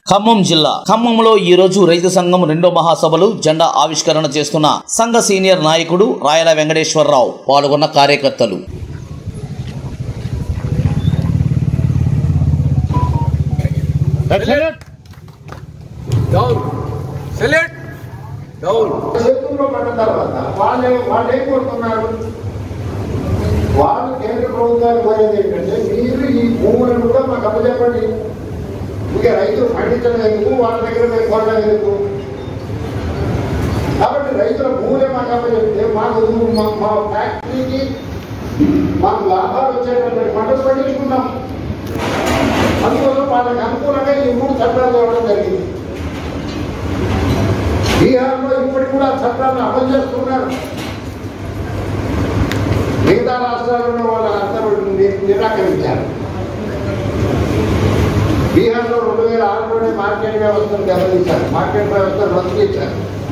ఖమ్మం జిల్లా ఖమ్మంలో ఈ రోజు రైతు సంఘం రెండో మహాసభలు జెండా ఆవిష్కరణ చేస్తున్న సంఘ సీనియర్ నాయకుడు రాయల వెంకటేశ్వరరావు పాల్గొన్న కార్యకర్తలు Salute. Down. Salute. Down. చేతుల్లో పడ్డ తర్వాత వాళ్ళు వాళ్ళు ఏం కోరుతున్నారు వాళ్ళు కేంద్ర ప్రభుత్వాన్ని కోరేది ఏంటంటే మీరు ఈ భూములను కూడా మాకు అప్పచెప్పండి ఇక రైతులు పండించడం ఎందుకు వాళ్ళ దగ్గర మేము కొనడం ఎందుకు కాబట్టి రైతుల భూములే మాకు అప్పచెప్తే మాకు మా- మా ఫ్యాక్టరీకి మాకు లాభాలు వచ్చేటటువంటి పంటలు పండించుకున్నాం అందువల్ల వాళ్ళకి అనుకూలంగా ఈ మూడు చట్టాలు తేవడం జరిగింది బీహార్లో ఇప్పటికి కూడా ఆ చట్టాలను అమలు చేస్తున్నారు మిగతా రాష్ట్రాల్లో వాళ్ళ అందరూ ని- నిరాకరించారు బీహార్లో రెండు వేల ఆరులోనే మార్కెట్ వ్యవస్థను దెబ్బతీశారు మార్కెట్ వ్యవస్థను రద్దు చేశారు